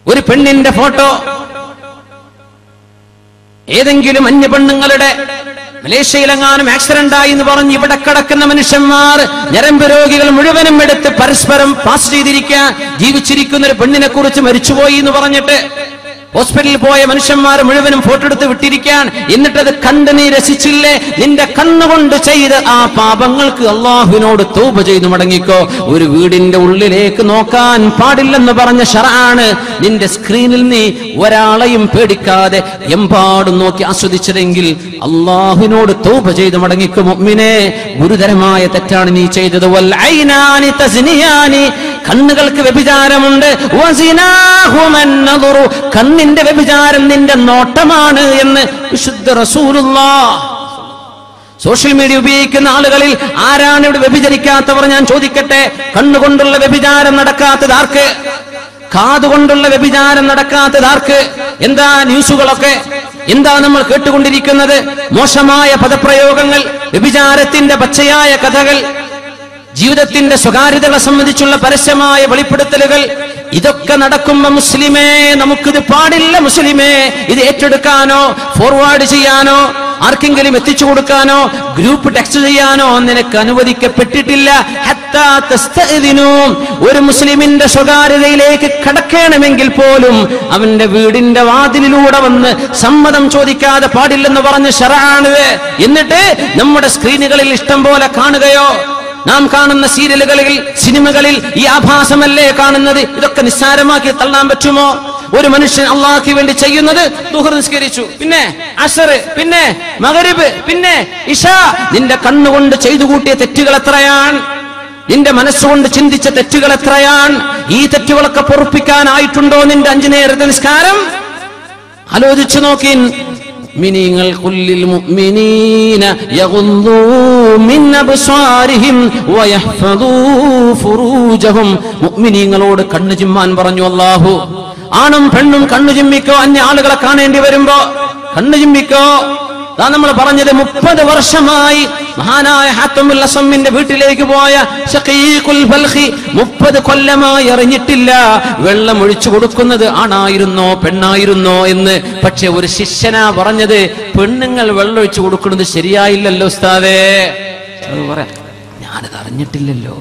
ഒരു പെണ്ണിന്റെ ഫോട്ടോ ഏതെങ്കിലും അന്യ പെണ്ണുങ്ങളുടെ മലേഷ്യയിലെങ്ങാനും ആക്സിഡന്റ് ആയി എന്ന് പറഞ്ഞ് ഇവിടെ കിടക്കുന്ന മനുഷ്യന്മാർ ഞരമ്പ് രോഗികൾ മുഴുവനും എടുത്ത് പരസ്പരം പാസ് ചെയ്തിരിക്കാൻ ജീവിച്ചിരിക്കുന്ന ഒരു പെണ്ണിനെ കുറിച്ച് മരിച്ചുപോയി എന്ന് പറഞ്ഞിട്ട് ഹോസ്പിറ്റലിൽ പോയ മനുഷ്യന്മാർ മുഴുവനും ഫോട്ടോ എടുത്ത് വിട്ടിരിക്കാൻ എന്നിട്ടത് കണ്ട് നീ രസിച്ചില്ലേ നിന്റെ കണ്ണുകൊണ്ട് ചെയ്ത് ആ പാപങ്ങൾക്ക് അള്ളാഹുവിനോട് തൂപ ചെയ്തു മടങ്ങിക്കോ ഒരു വീടിന്റെ ഉള്ളിലേക്ക് നോക്കാൻ പാടില്ലെന്ന് പറഞ്ഞ ഷറാണ് നിന്റെ സ്ക്രീനിൽ നീ ഒരാളെയും പേടിക്കാതെ എമ്പാടും നോക്കി ആസ്വദിച്ചതെങ്കിൽ അള്ളാഹുവിനോട് തൗബ ചെയ്ത് മടങ്ങിക്കും മുഅ്മിനെ ഗുരുതരമായ തെറ്റാണ് നീ ചെയ്തത് വൽ ഐനാനി തസ്നിയാനി കണ്ണുകൾക്ക് വ്യഭിചാരമുണ്ട് വസിനാഹുമൻ നദുറു കണ്ണിന്റെ വ്യഭിചാരം നിന്റെ നോട്ടമാണ് എന്ന് വിശുദ്ധ റസൂലുള്ളാഹ് സോഷ്യൽ മീഡിയ ഉപയോഗിക്കുന്ന ആളുകളിൽ ആരാണ് ഇവിടെ വ്യഭിചരിക്കാത്തവർ ഞാൻ ചോദിക്കട്ടെ കണ്ണുകൊണ്ടുള്ള വ്യഭിചാരം നടക്കാത്തത് ആർക്ക് കാതുകൊണ്ടുള്ള വ്യഭിചാരം നടക്കാത്തത് ആർക്ക് എന്താ ന്യൂസുകളൊക്കെ എന്താ നമ്മൾ കേട്ടുകൊണ്ടിരിക്കുന്നത് മോശമായ പദപ്രയോഗങ്ങൾ വ്യഭിചാരത്തിന്റെ പച്ചയായ കഥകൾ ജീവിതത്തിന്റെ സ്വകാര്യതകളെ സംബന്ധിച്ചുള്ള പരസ്യമായ വെളിപ്പെടുത്തലുകൾ ഇതൊക്കെ നടക്കുമ്പോ മുസ്ലിമേ നമുക്കിത് പാടില്ല മുസ്ലിമേ ഇത് ഏറ്റെടുക്കാനോ ഫോർവേഡ് ചെയ്യാനോ ആർക്കെങ്കിലും എത്തിച്ചു കൊടുക്കാനോ ഗ്രൂപ്പ് ടെക്സ്റ്റ് ചെയ്യാനോ നിനക്ക് അനുവദിക്കപ്പെട്ടിട്ടില്ല ഹത്താ തസ്തഅ്ദിനൂ. ഒരു മുസ്ലിമിന്റെ സ്വകാര്യതയിലേക്ക് കടക്കണമെങ്കിൽ പോലും അവന്റെ വീടിന്റെ വാതിലിലൂടെ വന്ന് സമ്മതം ചോദിക്കാതെ പാടില്ലെന്ന് പറഞ്ഞ ഷറാണിത് എന്നിട്ട് നമ്മുടെ സ്ക്രീനുകളിൽ ഇഷ്ടം പോലെ കാണുകയോ നാം കാണുന്ന സീരിയലുകളിൽ സിനിമകളിൽ ഈ ആഭാസമല്ലേ കാണുന്നത് ഇതൊക്കെ നിസ്സാരമാക്കി തള്ളാൻ പറ്റുമോ ഒരു മനുഷ്യൻ അള്ളാഹ്ക്ക് വേണ്ടി ചെയ്യുന്നത് ദുഹർ നിസ്കരിച്ചു പിന്നെ അസർ പിന്നെ മകരിബ് പിന്നെ ഇഷ നിന്റെ കണ്ണുകൊണ്ട് ചെയ്തു കൂട്ടിയ തെറ്റുകൾ എത്രയാണ് നിന്റെ മനസ്സുകൊണ്ട് ചിന്തിച്ച തെറ്റുകൾ എത്രയാണ് ഈ തെറ്റുകളൊക്കെ പൊറുപ്പിക്കാനായിട്ടുണ്ടോ നിന്റെ അഞ്ചു നേരത്തെ നിസ്കാരം ആലോചിച്ചു നോക്കിൻ മിനിങ്ങൾ കുല്ലിൽ മുഅ്മിനീന യഗുദ്ദൂ മിൻ അബ്സാരിഹിം വയഹ്ഫദൂ ഫുറൂജഹും മുഅ്മിനീങ്ങളോട് കണ്ണു ചിമ്മാൻ പറഞ്ഞു അല്ലാഹു ആണും പെണ്ണും കണ്ണു ചിമ്മിക്കോ അന്യ ആളുകളെ കാണേണ്ടി വരുമ്പോ കണ്ണു ചിമ്മിക്കോ അതാ നമ്മൾ പറഞ്ഞത് മുപ്പത് വർഷമായി മഹാനായ ഹാത്തമുൽ അസമ്മിന്റെ വീട്ടിലേക്ക് പോയ ഷഖീഖുൽ ബൽഖി മുപ്പത് കൊല്ലമായി അറിഞ്ഞിട്ടില്ല വെള്ളം ഒഴിച്ചു കൊടുക്കുന്നത് ആണായിരുന്നോ പെണ്ണായിരുന്നോ എന്ന് പക്ഷെ ഒരു ശിഷ്യനാ പറഞ്ഞത് പെണ്ണുങ്ങൾ വെള്ളം ഒഴിച്ചു കൊടുക്കുന്നത് ശരിയായില്ലല്ലോ ഉസ്താദേ അത് പറയാം ഞാനത് അറിഞ്ഞിട്ടില്ലല്ലോ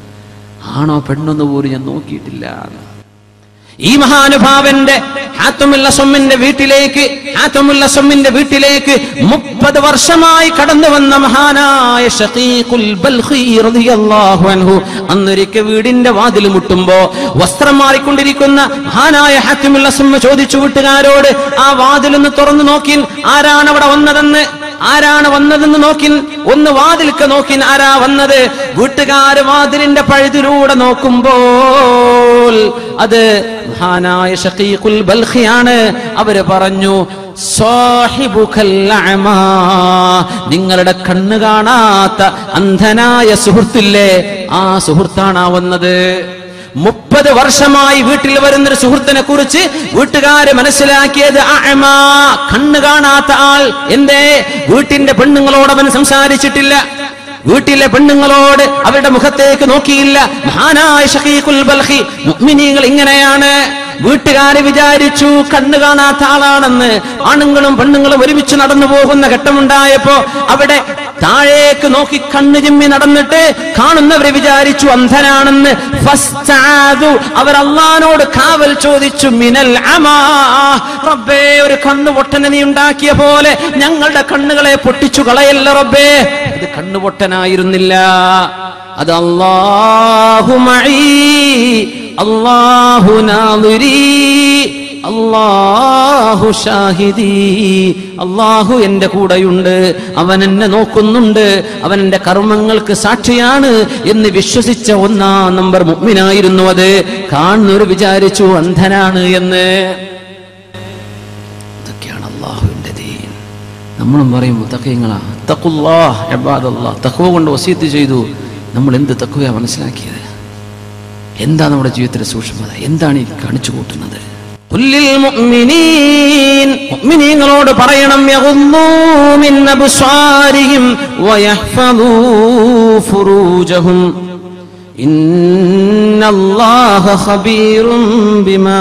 ആണോ പെണ്ണൊന്നു പോലും ഞാൻ നോക്കിയിട്ടില്ല എന്ന്. ഈ മഹാനുഭാവന്റെ ഹാത്തമുല്ല സൊമ്മിന്റെ വീട്ടിലേക്ക് ഹാത്തമുല്ല സൊമ്മിന്റെ വീട്ടിലേക്ക് മുപ്പത് വർഷമായി കടന്നു വന്ന മഹാനായ ഷഖീഖുൽ ബൽഖി റളിയല്ലാഹു അൻഹു അന്നൊരിക്കൽ വീടിന്റെ വാതിൽ മുട്ടുമ്പോ വസ്ത്രം മാറിക്കൊണ്ടിരിക്കുന്ന മഹാനായ ഹാത്തമുല്ല സൊമ്മ ചോദിച്ചു വീട്ടുകാരോട് ആ വാതിലൊന്ന് തുറന്നു നോക്കിൻ ആരാണ് അവിടെ വന്നതെന്ന് ആരാണ് വന്നതെന്ന് നോക്കിൻ ഒന്ന് വാതിൽക്ക് നോക്കിൻ ആരാ വന്നത് വീട്ടുകാര് വാതിലിന്റെ പഴുതിലൂടെ നോക്കുമ്പോൾ അത് മഹാനായ ഷഖീഖുൽ ബൽഖിയാണ് അവര് പറഞ്ഞു സാഹിബുക്കൽ അഅമാ. നിങ്ങളുടെ കണ്ണ് കാണാത്ത അന്ധനായ സുഹൃത്തില്ലേ ആ സുഹൃത്താണ് ആ വന്നത് മുപ്പത് വർഷമായി വീട്ടിൽ വരുന്നൊരു സുഹൃത്തിനെ കുറിച്ച് വീട്ടുകാര് മനസ്സിലാക്കിയത് അഅമാ, കണ്ണ് കാണാത്ത ആൾ എന്തേ വീട്ടിന്റെ പെണ്ണുങ്ങളോട് അവൻ സംസാരിച്ചിട്ടില്ല വീട്ടിലെ പെണ്ണുങ്ങളോട് അവരുടെ മുഖത്തേക്ക് നോക്കിയില്ല മഹാനായ ഷഖീഖുൽ ബൽഖി മുഅ്മിനീങ്ങൾ ഇങ്ങനെയാണ് വീട്ടുകാര് വിചാരിച്ചു കണ്ണു കാണാത്ത ആളാണെന്ന് ആണുങ്ങളും പെണ്ണുങ്ങളും ഒരുമിച്ച് നടന്നു പോകുന്ന ഘട്ടമുണ്ടായപ്പോ അവിടെ താഴേക്ക് നോക്കി കണ്ണു ചിമ്മി നടന്നിട്ട് കാണുന്നവരെ വിചാരിച്ചു അന്ധനാണെന്ന് ഫസ്തആദു. അവർ അള്ളഹാനോട് കാവൽ ചോദിച്ചു മിനൽ അമാ റബ്ബേ ഒരു കണ്ണു പൊട്ടനെ നീ ഉണ്ടാക്കിയ പോലെ ഞങ്ങളുടെ കണ്ണുകളെ പൊട്ടിച്ചു കളയല്ല റബ്ബേ ഇത് കണ്ണുപൊട്ടനായിരുന്നില്ല അത് അല്ലാഹു മഈ അല്ലാഹു നാദിരി അല്ലാഹു ഷാഹിദി അല്ലാഹു എന്റെ കൂടെയുണ്ട് അവൻ എന്നെ നോക്കുന്നുണ്ട് അവൻ എന്റെ കർമ്മങ്ങൾക്ക് സാക്ഷിയാണ് എന്ന് വിശ്വസിച്ച ഒന്നാം നമ്പർ മുഗ്മിനായിരുന്നു അത് കാണുന്നവർ വിചാരിച്ചു അന്ധനാണ് എന്ന് ഇതൊക്കെയാണ് അള്ളാഹുവിന്റെ ദീൻ നമ്മളും പറയും മുത്തക്കങ്ങളാ തക്കുല്ലാഹ് എബാദല്ലാ തക്കുവ കൊണ്ട് വസീത്ത് ചെയ്തു നമ്മൾ എന്ത് തക്കുവയാ മനസ്സിലാക്കിയത് എന്താ നമ്മുടെ ജീവിതത്തിലെ സൂക്ഷ്മത എന്താണ് ഈ കാണിച്ചു കൂട്ടുന്നത് കുല്ലിൽ മുഅ്മിനീൻ മുഅ്മിനീങ്ങളോട് പറയണം യഗുദ്ദൂ മിൻ അബ്സാരിഹിം വയഹ്ഫദൂ ഫുറൂജഹും ഇന്നല്ലാഹ ഖബീറും ബിമാ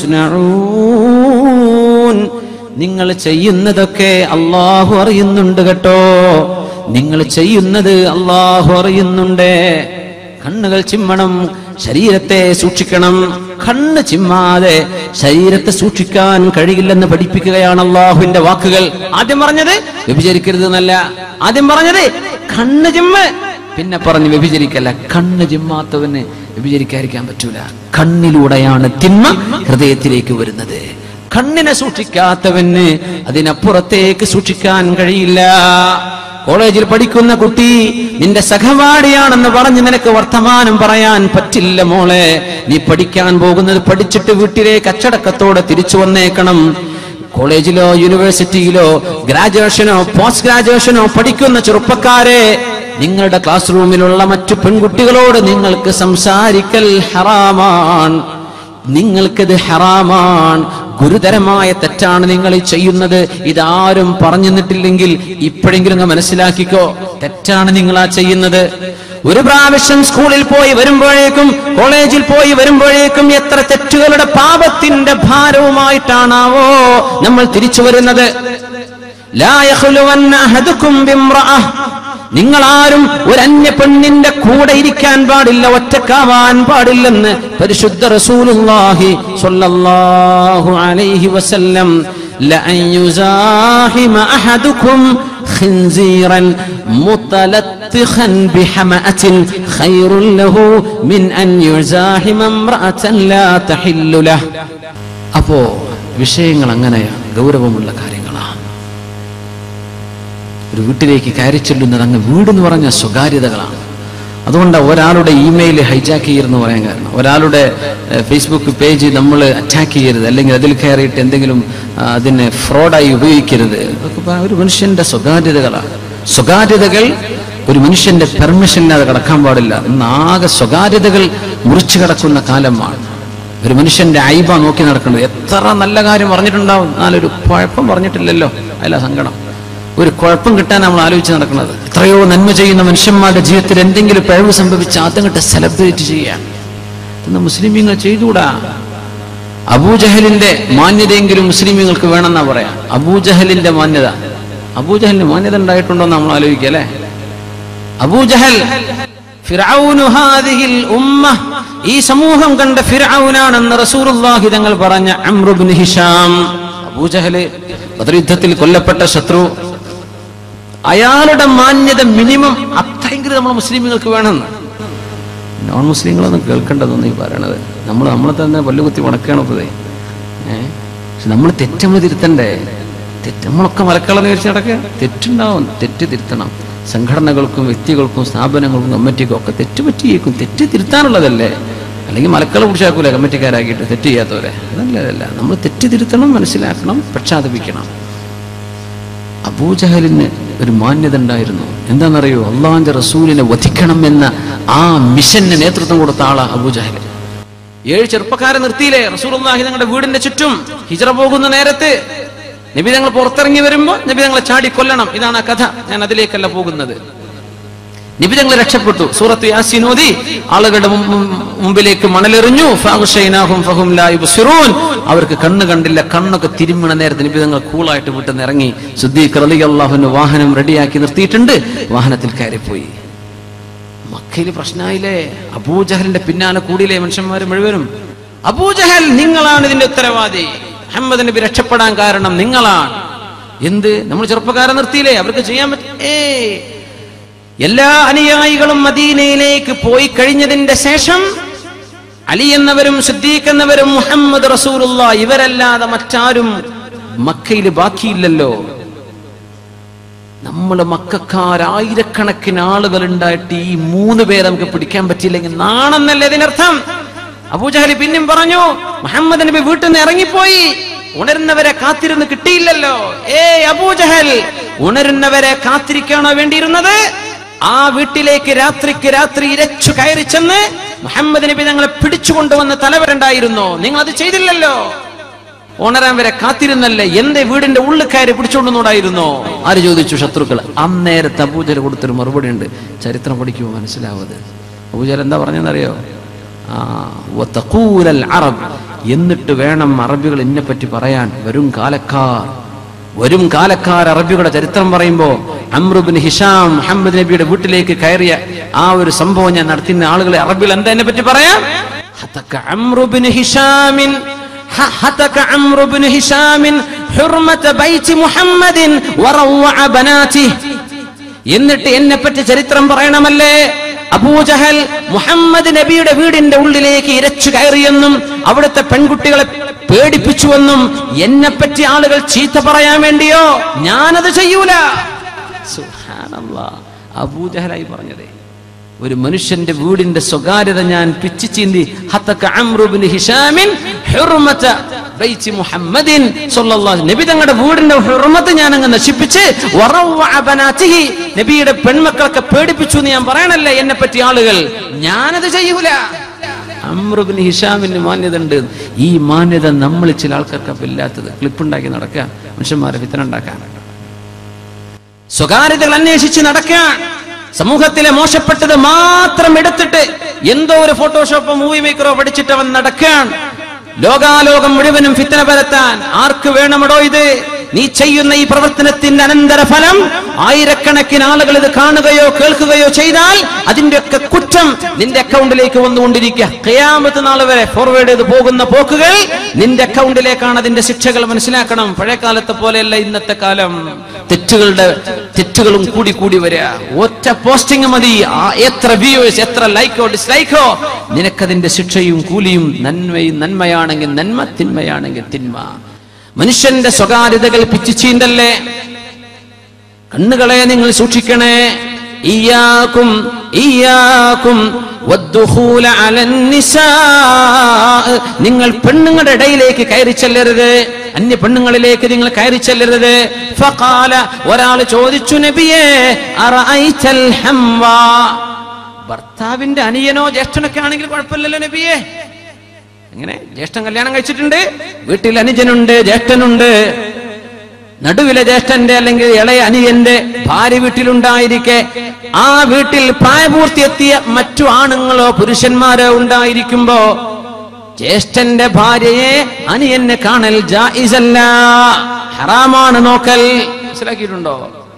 യസ്നഊൻ നിങ്ങൾ ചെയ്യുന്നതൊക്കെ അള്ളാഹു അറിയുന്നുണ്ട് കേട്ടോ നിങ്ങൾ ചെയ്യുന്നത് അള്ളാഹു അറിയുന്നുണ്ട് കണ്ണുകൾ ചിമ്മണം ശരീരത്തെ സൂക്ഷിക്കണം കണ്ണ് ചിമ്മാതെ ശരീരത്തെ സൂക്ഷിക്കാൻ കഴിയില്ലെന്ന് പഠിപ്പിക്കുകയാണ് അള്ളാഹുവിന്റെ വാക്കുകൾ ആദ്യം പറഞ്ഞത് വ്യഭിചരിക്കരുത് എന്നല്ല ആദ്യം പറഞ്ഞത് കണ്ണ് ചിമ്മ് പിന്നെ പറഞ്ഞു വ്യഭിചരിക്കല്ല കണ്ണ് ചിമ്മാത്തവന് വ്യഭിചരിക്കാതിരിക്കാൻ പറ്റൂല കണ്ണിലൂടെയാണ് തിന്മ ഹൃദയത്തിലേക്ക് വരുന്നത് കണ്ണിനെ സൂക്ഷിക്കാത്തവന് അതിനപ്പുറത്തേക്ക് സൂക്ഷിക്കാൻ കഴിയില്ല കോളേജിൽ പഠിക്കുന്ന കുട്ടി നിന്റെ സഹപാഠിയാണെന്ന് പറഞ്ഞ് നിനക്ക് വർത്തമാനം പറയാൻ പറ്റില്ല മോളെ നീ പഠിക്കാൻ പോകുന്നത് പഠിച്ചിട്ട് വീട്ടിലേക്ക് അച്ചടക്കത്തോടെ തിരിച്ചു വന്നേക്കണം കോളേജിലോ യൂണിവേഴ്സിറ്റിയിലോ ഗ്രാജുവേഷനോ പോസ്റ്റ് ഗ്രാജുവേഷനോ പഠിക്കുന്ന ചെറുപ്പക്കാരെ നിങ്ങളുടെ ക്ലാസ് റൂമിലുള്ള മറ്റു പെൺകുട്ടികളോട് നിങ്ങൾക്ക് സംസാരിക്കൽ ഹറാമാണ് നിങ്ങൾക്കത് ഹറാമാണ് ഗുരുതരമായ തെറ്റാണ് നിങ്ങൾ ഈ ചെയ്യുന്നത് ഇതാരും പറഞ്ഞു തന്നിട്ടില്ലെങ്കിൽ ഇപ്പോഴെങ്കിലും അങ്ങ് മനസ്സിലാക്കിക്കോ തെറ്റാണ് നിങ്ങൾ ആ ചെയ്യുന്നത് ഒരു പ്രാവശ്യം സ്കൂളിൽ പോയി വരുമ്പോഴേക്കും കോളേജിൽ പോയി വരുമ്പോഴേക്കും എത്ര തെറ്റുകളുടെ പാപത്തിന്റെ ഭാരവുമായിട്ടാണാവോ നമ്മൾ തിരിച്ചു വരുന്നത് ലാ യഖ്ലുവന്ന അഹദുക്കും ബിംറഅഹ് നിങ്ങൾ ആരും ഒരു അന്യ പെണ്ണിന്റെ കൂടെ ഇരിക്കാൻ പാടില്ല ഒറ്റക്കാവാൻ പാടില്ലെന്ന് പരിശുദ്ധ റസൂലുള്ളാഹി സ്വല്ലല്ലാഹു അലൈഹി വസല്ലം لأن يزاحم أحدكم خنزيرا متلطخا بحمأة خير له من أن يزاحم امرأة لا تحل له അപ്പോ വിഷയങ്ങൾ അങ്ങനെയാണ് ഗൗരവമുള്ള കാര്യങ്ങളാണ് ഒരു വീട്ടിലേക്ക് കയറി ചെല്ലുന്നത് അങ്ങ് വീട് എന്ന് പറഞ്ഞ സ്വകാര്യതകളാണ് അതുകൊണ്ട് ഒരാളുടെ ഇമെയിൽ ഹൈജാക്ക് ചെയ്യരുതെന്ന് പറയാൻ കാരണം ഒരാളുടെ ഏഹ്, ഫേസ്ബുക്ക് പേജ് നമ്മൾ അറ്റാക്ക് ചെയ്യരുത് അല്ലെങ്കിൽ അതിൽ കയറിയിട്ട് എന്തെങ്കിലും ആ, അതിനെ ഫ്രോഡായി ഉപയോഗിക്കരുത് ഇതൊക്കെ പ- ഒരു മനുഷ്യന്റെ സ്വകാര്യതകളാണ് സ്വകാര്യതകൾ ഒരു മനുഷ്യന്റെ പെർമിഷൻ ഇല്ലാതെ കടക്കാൻ പാടില്ല ഇന്ന് ആകെ സ്വകാര്യതകൾ മുറിച്ചു കടക്കുന്ന കാലമാണ് ഒരു മനുഷ്യന്റെ ഐബ നോക്കി നടക്കുന്നത് എത്ര നല്ല കാര്യം പറഞ്ഞിട്ടുണ്ടാവും എന്നാലൊരു കുഴപ്പം പറഞ്ഞിട്ടില്ലല്ലോ അല്ല സങ്കടം ഒരു കുഴപ്പം കിട്ടാൻ നമ്മൾ ആലോചിച്ച് നടക്കുന്നത് എത്രയോ നന്മ ചെയ്യുന്ന മനുഷ്യന്മാരുടെ ജീവിതത്തിൽ എന്തെങ്കിലും പിഴവ് സംഭവിച്ച് ആദ്യം കിட்ட സെലിബ്രേറ്റ് ചെയ്യാൻ ഇന്ന് മുസ്ലിമീങ്ങൾ ചെയ്തുകൂടാ അബൂജഹലിന്റെ മാന്യതയെങ്കിലും മുസ്ലിമീങ്ങൾക്ക് വേണമെന്നാ പറയാം അബൂജഹലിന്റെ മാന്യത അബൂജഹലിന് മാന്യത ഉണ്ടായിട്ടുണ്ടോ എന്ന് നമ്മൾ ആലോചിക്കുക അല്ലേ അബൂജഹൽ ഫിർഔനു ഹാദിഹിൽ ഉമ്മ ഈ സമൂഹം കണ്ട ഫിർഔനാണെന്ന് റസൂലുള്ളാഹി തങ്ങൾ പറഞ്ഞ അമ്രുബ്നു ഹിഷാം അബൂജഹല് ബദർ യുദ്ധത്തിൽ കൊല്ലപ്പെട്ട ശത്രു അയാളുടെ മാന്യത മിനിമം അത്രയെങ്കിലും നമ്മൾ മുസ്ലിമുകൾക്ക് വേണമെന്ന് നോൺ മുസ്ലിങ്ങളൊന്നും കേൾക്കേണ്ടതൊന്നും ഈ പറയണത് നമ്മൾ നമ്മളെ തന്നെ പല്ലുകുത്തി ഉണക്കുകയാണ് ഇപ്പതേ ഏഹ് പക്ഷെ നമ്മൾ തെറ്റ് നമ്മൾ തിരുത്തണ്ടേ തെറ്റ് നമ്മളൊക്കെ മലക്കളന്ന് വിരിച്ച് നടക്കുക തെറ്റുണ്ടാവും തെറ്റ് തിരുത്തണം സംഘടനകൾക്കും വ്യക്തികൾക്കും സ്ഥാപനങ്ങൾക്കും കമ്മിറ്റിക്കും ഒക്കെ തെറ്റ് പറ്റിയേക്കും തെറ്റ് തിരുത്താനുള്ളതല്ലേ അല്ലെങ്കിൽ മലക്കളെ കുറിച്ചാക്കൂല കമ്മിറ്റിക്കാരാക്കിയിട്ട് തെറ്റ് ചെയ്യാത്തവരെ അതല്ലതല്ല നമ്മൾ തെറ്റ് തിരുത്തണം മനസ്സിലാക്കണം പക്ഷാതപിക്കണം അബൂജഹലിന് ഒരു മാന്യത ഉണ്ടായിരുന്നു എന്താണെന്നറിയോ അള്ളാഹിന്റെ റസൂലിനെ വധിക്കണം എന്ന ആ മിഷന് നേതൃത്വം കൊടുത്ത ആളാ അബൂജഹൽ ഏഴ് ചെറുപ്പക്കാരെ നിർത്തിയില്ലേ റസൂലുള്ളാഹി തങ്ങളുടെ വീടിന്റെ ചുറ്റും ഹിജറ പോകുന്ന നേരത്ത് നബി തങ്ങൾ പുറത്തിറങ്ങി വരുമ്പോ നബി തങ്ങളെ ചാടി കൊല്ലണം ഇതാണ് ആ കഥ ഞാൻ അതിലേക്കല്ല പോകുന്നത് നബി തങ്ങൾ രക്ഷപ്പെട്ടു സൂറത്ത് യാസീൻ ഓതി ആളുകളുടെ മും- മും- മുമ്പിലേക്ക് മണലെറിഞ്ഞു ഫഅഗ്ശൈനാഹും ഫഹും ലാ യുബ്സിറൂൻ. അവർക്ക് കണ്ണ് കണ്ടില്ല കണ്ണൊക്കെ തിരുമ്മണ നേരത്തെ നബി തങ്ങൾ കൂളായിട്ട് വീട്ടിൽ നിന്ന് ഇറങ്ങി സുദ്ദീഖ് റളിയല്ലാഹുവിന്റെ വാഹനം റെഡിയാക്കി നിർത്തിയിട്ടുണ്ട് വാഹനത്തിൽ കയറിപ്പോയി മക്കയിൽ പ്രശ്നമായില്ലേ അബൂജഹലിന്റെ പിന്നാലെ കൂടിയില്ലേ മനുഷ്യന്മാർ മുഴുവനും അബൂജഹൽ നിങ്ങളാണ് ഇതിന്റെ ഉത്തരവാദി മുഹമ്മദ് നബി രക്ഷപ്പെടാൻ കാരണം നിങ്ങളാണ് എന്ത് നമ്മൾ ചെറുപ്പക്കാരെ നിർത്തിയില്ലേ അവർക്ക് ചെയ്യാൻ പറ്റും ഏ എല്ലാ അനുയായികളും മദീനയിലേക്ക് പോയി കഴിഞ്ഞതിന്റെ ശേഷം അലി എന്നവരും സിദ്ദീഖ് എന്നവരും മുഹമ്മദ് റസൂലുള്ള ഇവരല്ലാതെ മറ്റാരും മക്കയിൽ ബാക്കിയില്ലല്ലോ നമ്മള് മക്കാരായിരക്കണക്കിന് ആളുകൾ ഉണ്ടായിട്ട് ഈ മൂന്ന് പേരെ നമുക്ക് പിടിക്കാൻ പറ്റിയില്ലെങ്കിൽ നാണെന്നല്ലേ ഇതിനർത്ഥം അബൂജഹലി പിന്നെയും പറഞ്ഞു മുഹമ്മദ് നബി വീട്ടിൽ നിന്ന് ഇറങ്ങിപ്പോയി ഉണരുന്നവരെ കാത്തിരുന്ന് കിട്ടിയില്ലല്ലോ ഏ അബൂജഹൽ ഉണരുന്നവരെ കാത്തിരിക്കാണോ വേണ്ടിയിരുന്നത് ആ വീട്ടിലേക്ക് രാത്രിക്ക് രാത്രി ഇരച്ചു കയറി ചെന്ന് മുഹമ്മദ് നബി ഞങ്ങളെ പിടിച്ചുകൊണ്ടുവന്ന് തലവരുണ്ടായിരുന്നോ നിങ്ങൾ അത് ചെയ്തില്ലല്ലോ ഉണരാൻ വരെ കാത്തിരുന്നല്ലേ എന്റെ വീടിന്റെ ഉള്ളിൽ കയറി പിടിച്ചോണ്ടുന്നോടായിരുന്നോ ആര് ചോദിച്ചു ശത്രുക്കൾ അന്നേരത്തെ അബൂജൽ കൊടുത്തൊരു മറുപടി ഉണ്ട് ചരിത്രം പഠിക്കുമ്പോൾ മനസ്സിലാവത് അബൂജഹൽ എന്താ പറഞ്ഞെന്നറിയോ ആ വതഖൂലൽ അറബ് എന്നിട്ട് വേണം അറബികൾ എന്നെ പറ്റി പറയാൻ വരും കാലക്കാർ വരും കാലക്കാർ അറബികളുടെ ചരിത്രം പറയുമ്പോ അമ്രുബിൻ ഹിഷാം മുഹമ്മദ് നബിയുടെ വീട്ടിലേക്ക് കയറിയ ആ ഒരു സംഭവം ഞാൻ നടത്തുന്ന ആളുകളെ അറബികൾ എന്താ എന്നെ പറ്റി പറയാം ഹതക അമ്രുബിൻ ഹിഷാമിൻ ഹ- ഹതക അമ്രുബിൻ ഹിഷാമിൻ ഹുർമത ബൈത്തി മുഹമ്മദിൻ വറവഅ ബനാതിഹി എന്നിട്ട് എന്നെ പറ്റി ചരിത്രം പറയണമല്ലേ അബൂജഹൽ മുഹമ്മദ് നബിയുടെ വീടിന്റെ ഉള്ളിലേക്ക് ഇരച്ചു കയറിയെന്നും അവിടുത്തെ പെൺകുട്ടികളെ പേടിപ്പിച്ചുവെന്നും എന്നെ പറ്റി ആളുകൾ ചീത്ത പറയാൻ വേണ്ടിയോ ഞാനത് ചെയ്യൂല സുബ്ഹാനല്ലാ. അബൂജഹലായി പറഞ്ഞതേ ഒരു മനുഷ്യന്റെ വീടിന്റെ സ്വകാര്യത ഞാൻ പിച്ചു ചീന്തി ഹത്തക അംറുബ്നു ഹിഷാമിൻ ഹുർമത ബൈത്തി മുഹമ്മദിൻ സ്വല്ലല്ലാഹു നബി തങ്ങളുടെ വീടിന്റെ ഹുർമത്ത് ഞാൻ അങ്ങ് നശിപ്പിച്ച് വറവഅ ബനാതിഹി നബിയുടെ പെൺമക്കളൊക്കെ പേടിപ്പിച്ചു എന്ന് ഞാൻ പറയണല്ലേ എന്നെ പറ്റി ആളുകൾ ഞാനത് ചെയ്യൂല അമ്രുബിൻ ഹിഷാമിന് മാന്യത ഉണ്ട് ഈ മാന്യത നമ്മൾ ചില ആൾക്കാർക്ക് അപ്പൊ ഇല്ലാത്തത് ക്ലിപ്പ് ഉണ്ടാക്കി നടക്കുക മനുഷ്യന്മാരെ വിത്തനം ഉണ്ടാക്കാൻ സ്വകാര്യതകൾ അന്വേഷിച്ച് നടക്കാൻ സമൂഹത്തിലെ മോശപ്പെട്ടത് മാത്രം എടുത്തിട്ട് എന്തോ ഒരു ഫോട്ടോഷോപ്പോ മൂവി മേക്കറോ പഠിച്ചിട്ട് അവൻ നടക്കാൻ ലോകാലോകം മുഴുവനും ഫിത്തന പരത്താൻ ആർക്ക് വേണമടോ ഇത് നീ ചെയ്യുന്ന ഈ പ്രവർത്തനത്തിന്റെ അനന്തരഫലം ആയിരക്കണക്കിന് ആളുകൾ ഇത് കാണുകയോ കേൾക്കുകയോ ചെയ്താൽ അതിന്റെയൊക്കെ കുറ്റം നിന്റെ അക്കൗണ്ടിലേക്ക് വന്നുകൊണ്ടിരിക്കുക കയാമത്ത് നാൾ വരെ ഫോർവേഡ് ചെയ്ത് പോകുന്ന പോക്കുകൾ നിന്റെ അക്കൗണ്ടിലേക്കാണ് അതിന്റെ ശിക്ഷകൾ മനസ്സിലാക്കണം പഴയ കാലത്തെ പോലെയല്ല ഇന്നത്തെ കാലം തെറ്റുകളുടെ തെറ്റുകളും കൂടി കൂടി വരിക ഒറ്റ പോസ്റ്റിംഗ് മതി ആ എത്ര വ്യൂവേഴ്സ് എത്ര ലൈക്കോ ഡിസ്ലൈക്കോ നിനക്കതിന്റെ ശിക്ഷയും കൂലിയും നന്മയും നന്മയാണെങ്കിൽ നന്മ തിന്മയാണെങ്കിൽ തിന്മ മനുഷ്യന്റെ സ്വകാര്യതകൾ പിച്ചു ചീന്തല്ലേ കണ്ണുകളെ നിങ്ങൾ സൂക്ഷിക്കണേ ഇയാക്കും ഇയാക്കും വദ്ദുഖൂല അലൻ നിസാ. നിങ്ങൾ പെണ്ണുങ്ങളുടെ ഇടയിലേക്ക് കയറി ചെല്ലരുത് അന്യ പെണ്ണുങ്ങളിലേക്ക് നിങ്ങൾ കയറി ചെല്ലരുത് ഫഖാല ഒരാൾ ചോദിച്ചു നബിയേ അറഅയ്തൽ ഹംവാ ഭർത്താവിന്റെ അനിയനോ ജ്യേഷ്ഠനൊക്കെ ആണെങ്കിൽ കുഴപ്പമില്ലല്ലോ നബിയേ എങ്ങനെ ജ്യേഷ്ഠൻ കല്യാണം കഴിച്ചിട്ടുണ്ട് വീട്ടിൽ അനുജനുണ്ട് ജ്യേഷ്ഠനുണ്ട് നടുവിലെ ജ്യേഷ്ഠന്റെ അല്ലെങ്കിൽ ഇളയ അനിയന്റെ ഭാര്യ വീട്ടിലുണ്ടായിരിക്കെ ആ വീട്ടിൽ പ്രായപൂർത്തിയെത്തിയ മറ്റു ആണുങ്ങളോ പുരുഷന്മാരോ ഉണ്ടായിരിക്കുമ്പോ ജ്യേഷ്ഠന്റെ ഭാര്യയെ അനിയനെ കാണൽ ജായിസല്ല ഹറാമാണ് നോക്കൽ മനസ്സിലാക്കിയിട്ടുണ്ടോ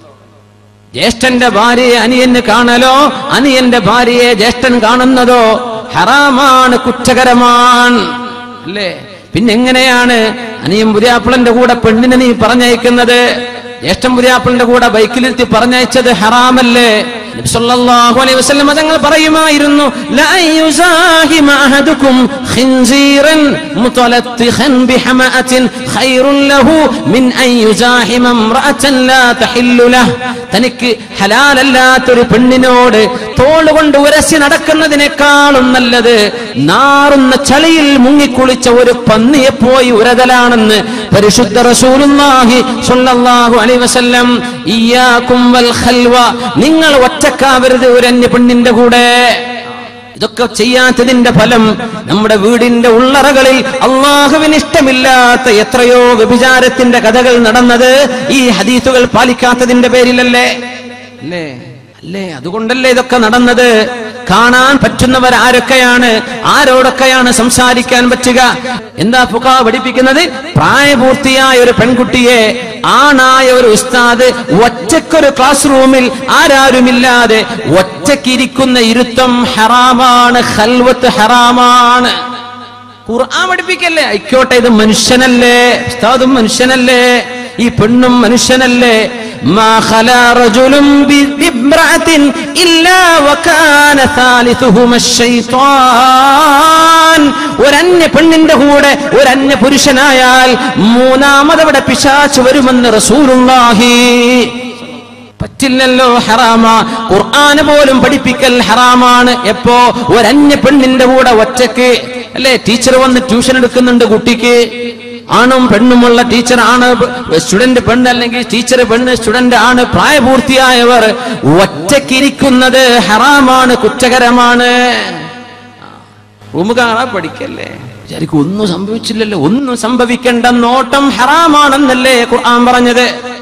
ജ്യേഷ്ഠന്റെ ഭാര്യയെ അനിയന് കാണലോ അനിയന്റെ ഭാര്യയെ ജ്യേഷ്ഠൻ കാണുന്നതോ ഹറാമാണ് കുറ്റകരമാണ് അല്ലേ പിന്നെ എങ്ങനെയാണ് അനിയൻ പുതിയാപ്പിളന്റെ കൂടെ പെണ്ണിനെ നീ പറഞ്ഞയക്കുന്നത് ജ്യേഷ്ഠൻ പുതിയാപ്പിളന്റെ കൂടെ ബൈക്കിലിരുത്തി പറഞ്ഞയച്ചത് ഹറാമല്ലേ നബി സല്ലല്ലാഹു അലൈഹി വസല്ലം തങ്ങൾ പറയുമായിരുന്നു ലാ യുസാഹിമ അഹദുക്കും ഖിൻസീറൻ മുതലത്തിഖൻ ബിഹമഅത്തിൻ ഖൈറുൻ ലഹു മിൻ അൻ യുസാഹിമ ഇംറഅതൻ ലാ തഹില്ലു ലഹ് തനിക്ക് ഹലാലല്ലാത്തൊരു പെണ്ണിനോട് തോളുകൊണ്ട് ഉരസി നടക്കുന്നതിനേക്കാളും നല്ലത് നാറുന്ന ചളിയിൽ മുങ്ങിക്കുളിച്ച ഒരു പന്നിയെ പോയി ഉരതലാണെന്ന് പരിശുദ്ധ റസൂലുള്ളാഹി സ്വല്ലല്ലാഹു അലൈഹി വസല്ലം ഇയ്യാകും വൽ ഖൽവ നിങ്ങൾ ഒറ്റക്കാവരുത് ഒരു അന്യ പെണ്ണിന്റെ കൂടെ ഇതൊക്കെ ചെയ്യാത്തതിന്റെ ഫലം നമ്മുടെ വീടിന്റെ ഉള്ളറകളിൽ അള്ളാഹുവിന് ഇഷ്ടമില്ലാത്ത എത്രയോ വ്യഭിചാരത്തിന്റെ കഥകൾ നടന്നത് ഈ ഹദീസുകൾ പാലിക്കാത്തതിന്റെ പേരിലല്ലേ അല്ലേ അല്ലേ അതുകൊണ്ടല്ലേ ഇതൊക്കെ നടന്നത് കാണാൻ പറ്റുന്നവർ ആരൊക്കെയാണ് ആരോടൊക്കെയാണ് സംസാരിക്കാൻ പറ്റുക എന്താ പുക പഠിപ്പിക്കുന്നത് പ്രായപൂർത്തിയായ ഒരു പെൺകുട്ടിയെ ആണായ ഒരു ഉസ്താദ് ഒറ്റക്കൊരു ക്ലാസ് റൂമിൽ ആരാരുമില്ലാതെ ഒറ്റക്കിരിക്കുന്ന ഇരുത്തം ഹറാമാണ് ഹൽവത്ത് ഹറാമാണ് ഖുർആൻ പഠിപ്പിക്കല്ലേ ആയിക്കോട്ടെ ഇത് മനുഷ്യനല്ലേ ഉസ്താദും മനുഷ്യനല്ലേ ഈ പെണ്ണും മനുഷ്യനല്ലേ ما خلا رجل ب- بامرأة إلا وكان ثالثهما الشيطان ഒരന്യ പെണ്ണിന്റെ കൂടെ ഒരന്യ പുരുഷനായാൽ മൂന്നാമതവിടെ പിശാച്ച് വരുമെന്ന് റസൂലുള്ളാഹി പറ്റില്ലല്ലോ ഹറാമ ഖുർആന് പോലും പഠിപ്പിക്കൽ ഹറാമാണ് എപ്പോ ഒരന്യ പെണ്ണിന്റെ കൂടെ ഒറ്റക്ക് അല്ലെ ടീച്ചർ വന്ന് ട്യൂഷൻ എടുക്കുന്നുണ്ട് കുട്ടിക്ക് ആണും പെണ്ണുമുള്ള ടീച്ചർ ആണ് സ്റ്റുഡന്റ് പെണ്ണ് അല്ലെങ്കിൽ ടീച്ചർ പെണ്ണ് സ്റ്റുഡന്റ് ആണ് പ്രായപൂർത്തിയായവർ ഒറ്റക്കിരിക്കുന്നത് ഹറാമാണ് കുറ്റകരമാണ് റൂമ് കാണാൻ പഠിക്കല്ലേ വിചാരിക്കും ഒന്നും സംഭവിച്ചില്ലല്ലോ ഒന്നും സംഭവിക്കേണ്ട നോട്ടം ഹറാമാണെന്നല്ലേ ഖുർആൻ പറഞ്ഞത്